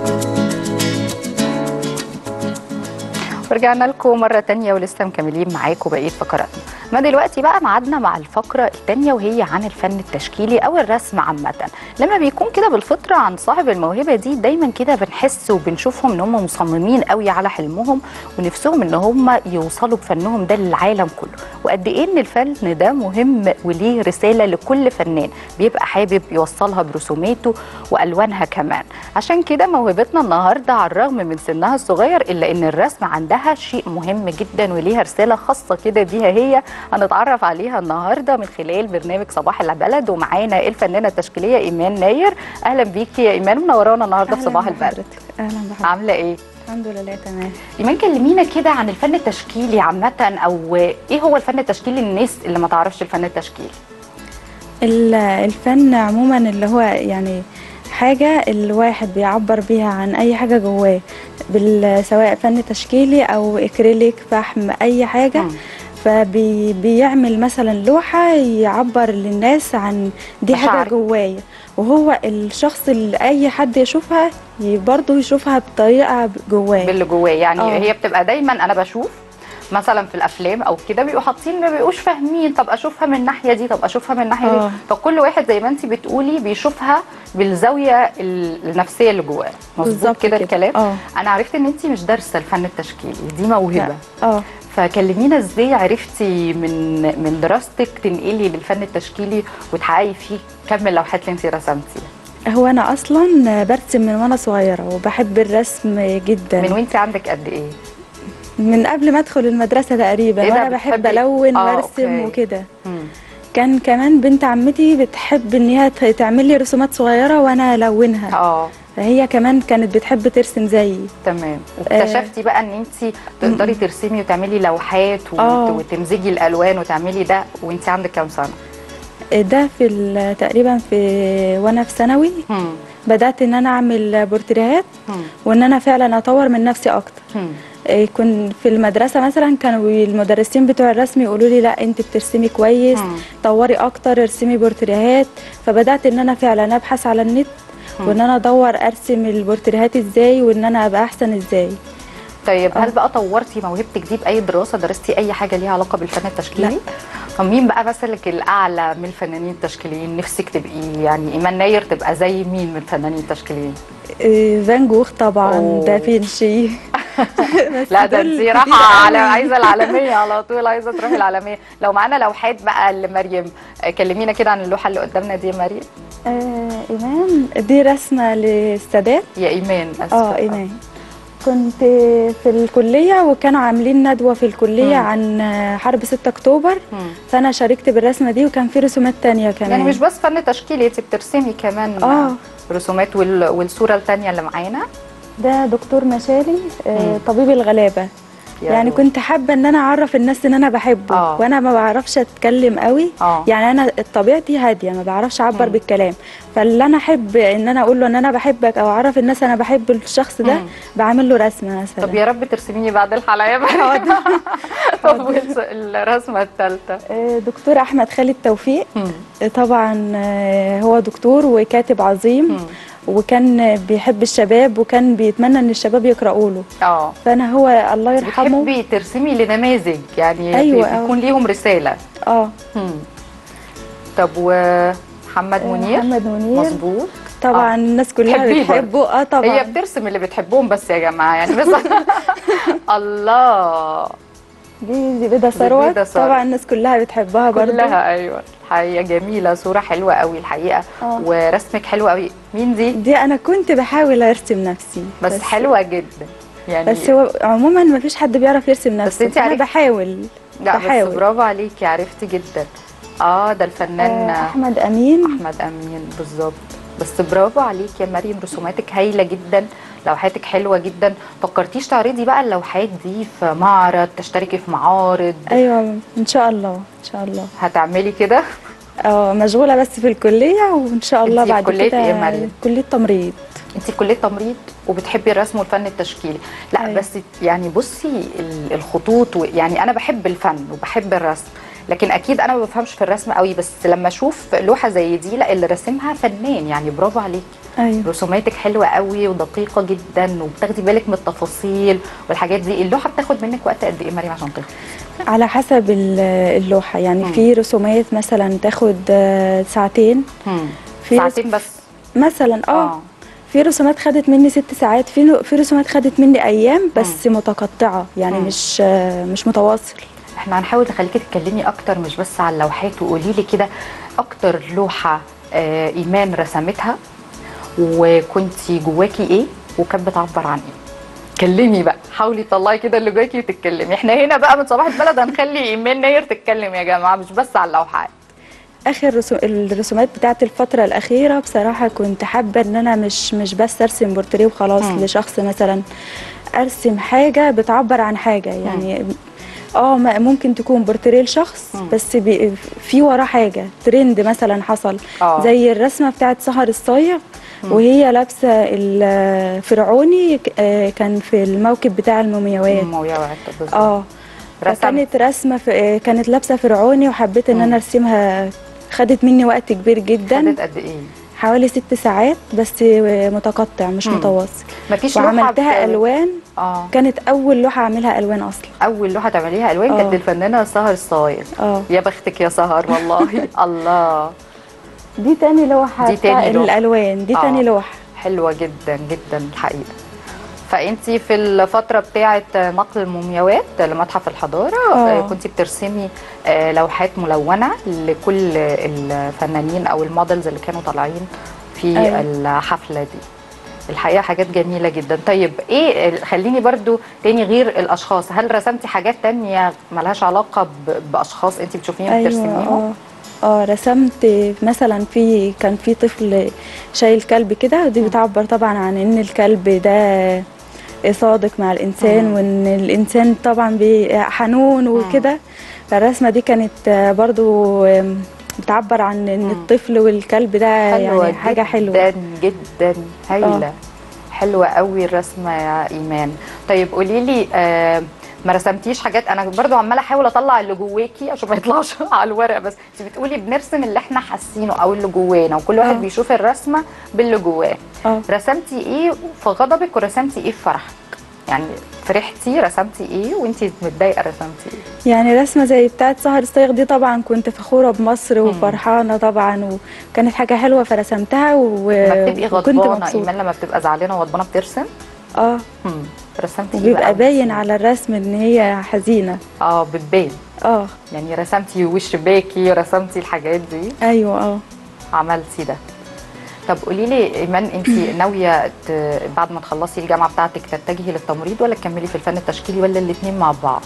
ورجعنا لكم مرة تانية ولسه مكملين معاكم بقية فقراتنا ما دلوقتي بقى معادنا مع الفقرة التانية وهي عن الفن التشكيلي أو الرسم عامة لما بيكون كده بالفطرة عن صاحب الموهبة دي دايما كده بنحس وبنشوفهم إن هم مصممين قوي على حلمهم ونفسهم إن هم يوصلوا بفنهم ده للعالم كله وقد إيه إن الفن ده مهم وليه رسالة لكل فنان بيبقى حابب يوصلها برسوماته وألوانها كمان عشان كده موهبتنا النهاردة على الرغم من سنها الصغير إلا إن الرسم عندها شيء مهم جدا وليها رسالة خاصة كده بيها هي هنتعرف عليها النهارده من خلال برنامج صباح البلد ومعانا الفنانه التشكيليه ايمان ناير اهلا بيكي يا ايمان منورانا النهارده في صباح البلد بحضرتك. اهلا بحضرتك عامله ايه الحمد لله تمام ايمان كلمينا كده عن الفن التشكيلي عامه او ايه هو الفن التشكيلي للناس اللي ما تعرفش الفن التشكيلي ال- الفن عموما اللي هو يعني حاجة الواحد بيعبر بيها عن أي حاجة جواه بال- سواء فن تشكيلي أو إكريليك فحم أي حاجة مم. فبيعمل مثلا لوحة يعبر للناس عن دي مشاعر. حاجة جوايا وهو الشخص اللي أي حد يشوفها ي- برضه يشوفها بطريقة جواه باللي جواه يعني آه. هي بتبقى دايما انا بشوف مثلا في الافلام او كده بيبقوا حاطين ما بيبقوش فاهمين طب اشوفها من الناحيه دي طب اشوفها من الناحيه دي آه. فكل واحد زي ما انت بتقولي بيشوفها بالزاويه ال- النفسيه اللي جواه مظبوط بالظبط كده كده. الكلام اه انا عرفت ان انت مش دارسه الفن التشكيلي دي موهبه اه فكلمينا ازاي عرفتي من من دراستك تنقلي للفن التشكيلي وتحققي فيه كم اللوحات اللي انت رسمتيها هو انا اصلا برسم من وانا صغيره وبحب الرسم جدا من وانت عندك قد ايه من قبل ما ادخل المدرسه تقريبا إيه ده وانا بحب بتحبي- الون آه، وارسم أوكي. وكده مم. كان كمان بنت عمتي بتحب ان هي ت- تعمل لي رسومات صغيره وانا الونها اه فهي كمان كانت بتحب ترسم زيي تمام واكتشفتي بقى ان انت تقدري ترسمي وتعملي لوحات وت- آه. وتمزجي الالوان وتعملي ده وانت عندك كام سنه ده في ال- تقريبا في وانا في ثانوي هم. بدات ان انا اعمل بورتريهات هم. وان انا فعلا اطور من نفسي اكتر هم. إيه، كنت في المدرسة مثلا كانوا المدرسين بتوع الرسم يقولوا لي لا انت بترسمي كويس مم. طوري اكتر ارسمي بورتريهات فبدأت ان انا فعلا ابحث على النت مم. وان انا ادور ارسم البورتريهات ازاي وان انا ابقى احسن ازاي طيب آه. هل بقى طورتي موهبتك دي باي دراسه درستي اي حاجه ليها علاقه بالفن التشكيلي طب مين بقى مثلك الاعلى من الفنانين التشكيليين نفسك تبقي يعني ايمان ناير تبقى زي مين من الفنانين التشكيليين إيه، فان جوخ طبعا أوه. دافنشي بس لا ده دول انت كتير رايحه على قوي. عايزه العالميه على طول عايزه تروحي العالميه لو معانا لوحات بقى لمريم آه، كلمينا كده عن اللوحه اللي قدامنا دي يا مريم آه ايمان دي رسمة للسادات يا ايمان اسفه اه ايمان كنت في الكلية وكانوا عاملين ندوة في الكلية مم. عن حرب 6 أكتوبر مم. فأنا شاركت بالرسمة دي وكان في رسومات تانية كمان يعني مش بس فن تشكيلي انت بترسمي كمان آه. رسومات وال... والصوره الثانيه اللي معانا ده دكتور مشالي آه، مم. طبيب الغلابة يا يعني روح. كنت حابة ان انا اعرف الناس ان انا بحبه آه. وانا ما بعرفش اتكلم قوي اه يعني انا طبيعتي هادية ما بعرفش اعبر مم. بالكلام فاللي انا احب ان انا اقول له ان انا بحبك او اعرف الناس انا بحب الشخص ده مم. بعمل له رسمة مثلا طب يا رب ترسميني بعد الحلقه يا مريم طب والس- الرسمه الثالثه آه، دكتور احمد خالد توفيق آه، طبعا آه، هو دكتور وكاتب عظيم وكان بيحب الشباب وكان بيتمنى ان الشباب يقرأوا له اه فانا هو الله يرحمه بتحبي ترسمي لنماذج يعني أيوة، يكون ليهم رساله اه مم. طب ومحمد منير محمد منير مظبوط طبعا آه. الناس كلها تحبيه بتحبه اه طبعا هي بترسم اللي بتحبهم بس يا جماعه يعني بس الله دي دي بيضة دي ثروت بيضة ثروت. طبعا الناس كلها بتحبها برضه كلها ايوه الحقيقه جميله صوره حلوه قوي الحقيقه آه. ورسمك حلو قوي مين دي دي انا كنت بحاول ارسم نفسي بس, حلوه جدا يعني بس هو عموما ما فيش حد بيعرف يرسم نفسه انت انا عرفتي- بحاول لا بس بحاول. برافو عليكي عرفتي جدا اه ده الفنان آه، احمد امين احمد امين بالظبط بس برافو عليك يا مريم رسوماتك هايله جدا لوحاتك حلوه جدا فكرتيش تعرضي بقى اللوحات دي في معرض تشتركي في معارض ايوه ان شاء الله ان شاء الله هتعملي كده اه مشغوله بس في الكليه وان شاء الله انتي في بعد كلية كده إيه يا مريم؟ كليه تمريض انت في كليه تمريض وبتحبي الرسم والفن التشكيلي لا أيوة. بس يعني بصي ال- الخطوط و- يعني انا بحب الفن وبحب الرسم لكن اكيد انا ما بفهمش في الرسم قوي بس لما اشوف لوحه زي دي لا اللي راسمها فنان يعني برافو عليك ايوه رسوماتك حلوه قوي ودقيقه جدا وبتاخدي بالك من التفاصيل والحاجات دي اللوحه بتاخد منك وقت قد ايه مريم عشان تخلص على حسب ال- اللوحه يعني مم. في رسومات مثلا تاخد آه، ساعتين في ساعتين بس مثلا اه في رسومات خدت مني ست ساعات في في رسومات خدت مني ايام بس متقطعه يعني مم. مش آه، مش متواصل احنا هنحاول نخليكي تتكلمي اكتر مش بس على اللوحات وقولي لي كده اكتر لوحه آه ايمان رسمتها وكنتي جواكي ايه وكانت بتعبر عن ايه كلمي بقى حاولي تطلعي كده اللي جواكي وتتكلمي احنا هنا بقى من صباح البلد هنخلي ايمان نير تتكلم يا جماعه مش بس على اللوحات اخر رسوم الرسومات بتاعت الفتره الاخيره بصراحه كنت حابه ان انا مش مش بس ارسم بورتريه وخلاص مم. لشخص مثلا ارسم حاجه بتعبر عن حاجه يعني اه ما- ممكن تكون بورتريه لشخص مم. بس بي- في وراه حاجه ترند مثلا حصل اه زي الرسمه بتاعت سهر الصايغ مم. وهي لابسه الفرعوني ك- آه، كان في الموكب بتاع المومياوات مويوعات بالظبط. اه رسمت كانت رسمه في آه، كانت لابسه فرعوني وحبيت ان مم. انا ارسمها خدت مني وقت كبير جدا خدت قد ايه حوالي ست ساعات بس متقطع مش مم. متواصل مفيش لوحه وعملتها بت- الوان اه كانت اول لوحه اعملها الوان اصلا اول لوحه تعمليها الوان كانت آه. للفنانه سهر الصايغ اه يا بختك يا سهر والله الله دي تاني لوحه دي تاني بتاع لوحة. الالوان دي آه. تاني لوحه حلوه جدا جدا الحقيقه فانتي في الفتره بتاعه نقل المومياوات لمتحف الحضاره آه. كنت بترسمي آه، لوحات ملونه لكل الفنانين او المودلز اللي كانوا طالعين في أيوة. الحفله دي الحقيقه حاجات جميله جدا طيب ايه خليني برضو تاني غير الاشخاص هل رسمتي حاجات تانية ملهاش علاقه ب- باشخاص انت بتشوفيهم بترسميهم اه اه رسمت مثلا في كان في طفل شايل كلب كده ودي بتعبر طبعا عن ان الكلب ده صادق مع الانسان مم. وان الانسان طبعا بي- حنون وكده فالرسمه دي كانت آه، برضو آم، بتعبر عن ان مم. الطفل والكلب ده حلوة يعني حاجه حلوه جدا جدا هايله آه. حلوه قوي الرسمه يا ايمان طيب قولي لي آه ما رسمتيش حاجات انا برضو عماله احاول اطلع اللي جواكي عشان ما يطلعش على الورق بس انت بتقولي بنرسم اللي احنا حاسينه او اللي جوانا وكل واحد آه. بيشوف الرسمه باللي جواه اه رسمتي ايه في غضبك ورسمتي ايه في فرحك يعني فرحتي رسمتي ايه وانت متضايقه رسمتي ايه يعني رسمه زي بتاعه سهر الصيغ دي طبعا كنت فخوره بمصر وفرحانه طبعا وكانت حاجه حلوه فرسمتها و... لما بتبقي وكنت غضبانه مبسوطه ايمان لما بتبقى زعلانه وغضبانه بترسم اه هم. رسمتي ايه بقى وبيبقى باين بس؟ على الرسم ان هي حزينه اه بتبان اه يعني رسمتي وش باكي رسمتي الحاجات دي ايوه اه عملتي ده طب قولي لي ايمان انت ناويه ت- بعد ما تخلصي الجامعه بتاعتك تتجهي للتمريض ولا تكملي في الفن التشكيلي ولا الاثنين مع بعض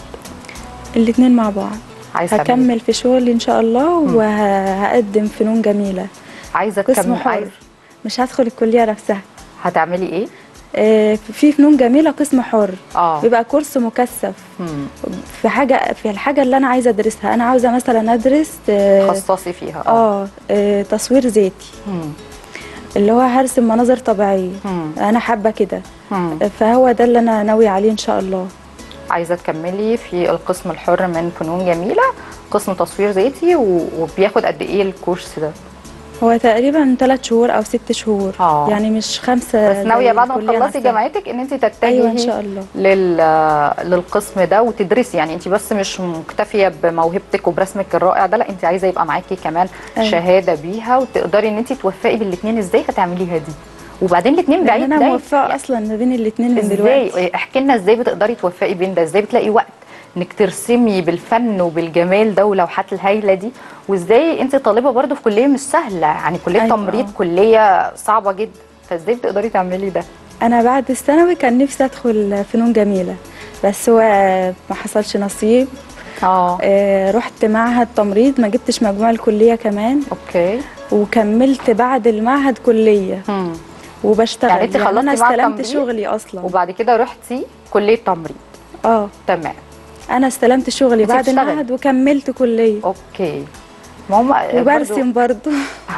الاتنين مع بعض عايزه تعملي- هكمل في شغلي ان شاء الله مم. وهقدم فنون جميله عايزه قسم تكملي حر عايزة- مش هدخل الكليه نفسها هتعملي ايه آه، في فنون جميله قسم حر اه بيبقى كورس مكثف هم. في حاجه في الحاجه اللي انا عايزه ادرسها انا عاوزه مثلا ادرس اه, خصصي فيها آه, آه تصوير ذاتي هم. اللي هو هرسم مناظر طبيعيه هم. انا حابه كده هم. فهو ده اللي انا ناويه عليه ان شاء الله عايزه تكملي في القسم الحر من فنون جميله قسم تصوير ذاتي و- وبياخد قد ايه الكورس ده هو تقريبا ثلاث شهور او ست شهور آه. يعني مش خمسه بس ناويه زي بعد ما الكلية تخلصي نفسها. جامعتك ان انت تتجهي ايوه ان شاء الله لل... للقسم ده وتدرسي يعني انت بس مش مكتفيه بموهبتك وبرسمك الرائع ده لا انت عايزه يبقى معاكي كمان أيوة. شهاده بيها وتقدري ان انت توفقي بالاثنين ازاي هتعمليها دي وبعدين الاثنين لان بعيد انا بعيد. موفقه اصلا ما بين الاثنين من دلوقتي ازاي احكي لنا ازاي بتقدري توفقي بين ده ازاي بتلاقي وقت انك ترسمي بالفن وبالجمال ده ولوحات الهايله دي وازاي انت طالبه برضو في كليه مش سهله يعني كليه أيوة. تمريض كليه صعبه جدا فازاي بتقدري تعملي ده انا بعد الثانوي كان نفسي ادخل فنون جميله بس هو ما حصلش نصيب اه آه، رحت معهد تمريض ما جبتش مجموع الكليه كمان اوكي وكملت بعد المعهد كليه هم. وبشتغل يعني انت انا خلصتي معهد استلمت تمريض شغلي اصلا وبعد كده رحتي كليه تمريض اه تمام انا استلمت شغلي انت بعد بتشتغلي؟ المعهد وكملت كليه اوكي ما هم وبرسم برضو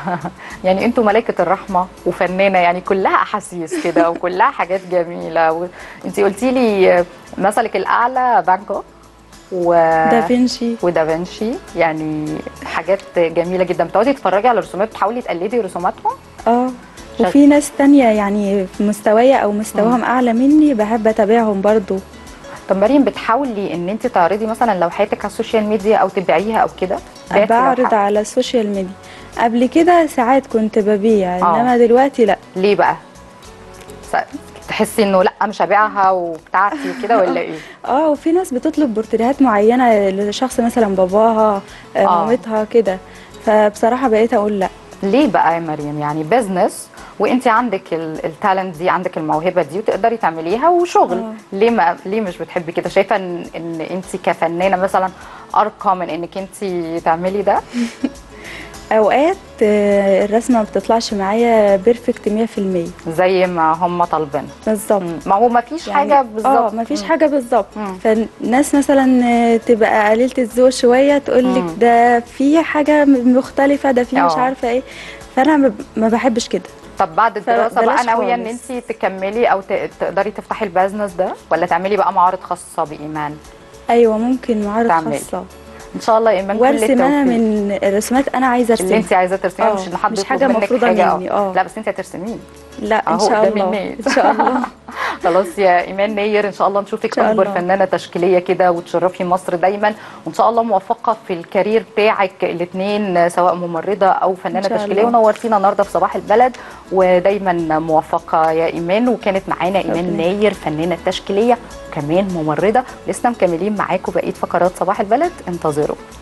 يعني انتوا ملائكه الرحمه وفنانه يعني كلها احاسيس كده وكلها حاجات جميله و... انت قلتي لي مثلك الاعلى بانكوك و دافنشي ودافنشي يعني حاجات جميله جدا بتقعدي تتفرجي على الرسومات بتحاولي تقلدي رسوماتهم اه شايف- وفي ناس تانية يعني في مستوايا او مستواهم اعلى مني بحب اتابعهم برضو طب مريم بتحاولي ان انت تعرضي مثلا لوحاتك على السوشيال ميديا او تبيعيها او كده بعتي بعرض لوحة؟ على السوشيال ميديا قبل كده ساعات كنت ببيع آه. انما دلوقتي لا ليه بقى س- تحسي انه لا مش هبيعها وبتاعتي وكده ولا ايه اه وفي ناس بتطلب بورتريهات معينة لشخص مثلا باباها آه. آه. مامتها كده فبصراحة بقيت اقول لا ليه بقى يا مريم يعني بزنس وانت عندك ال- التالنت دي عندك الموهبه دي وتقدري تعمليها وشغل آه. ليه ما ليه مش بتحبي كده شايفه ان ان انت كفنانه مثلا ارقى من انك انت تعملي ده اوقات آه، الرسمة ما بتطلعش معايا بيرفكت 100% زي ما هم طالبين بالظبط مم. ما هو ما فيش يعني- حاجه بالظبط اه مفيش مم. حاجه بالظبط مم. فالناس مثلا آه، تبقى قليله الذوق شويه تقول لك مم. ده في حاجه م- مختلفه ده في مش اه. عارفه ايه فانا ما ب- ما بحبش كده طب بعد الدراسه بقى فبلاش ناويه ان خالص. انت تكملي او ت- تقدري تفتحي البيزنس ده ولا تعملي بقى معارض خاصه بايمان ايوه ممكن معارض تعملي. خاصه ان شاء الله ايمان كل وارسم انا التوفيق. من الرسومات انا عايزه اللي انت ارسمها عايزه ترسميها اه، مش ان حد مش يطلب حاجة منك مفروضة حاجه مني، اه. لا بس انت هترسميه لا ان اهو شاء ده الله مني. ان شاء الله خلاص يا ايمان ناير ان شاء الله نشوفك شاء اكبر الله. فنانه تشكيليه كده وتشرفي مصر دايما وان شاء الله موفقه في الكارير بتاعك الاثنين سواء ممرضه او فنانه إن شاء تشكيليه الله. ونورتينا النهارده في صباح البلد ودايما موفقه يا ايمان وكانت معانا ايمان ربنا ناير فنانه تشكيليه وكمان ممرضه لسه مكملين معاكم بقيه فقرات صباح البلد انتظروا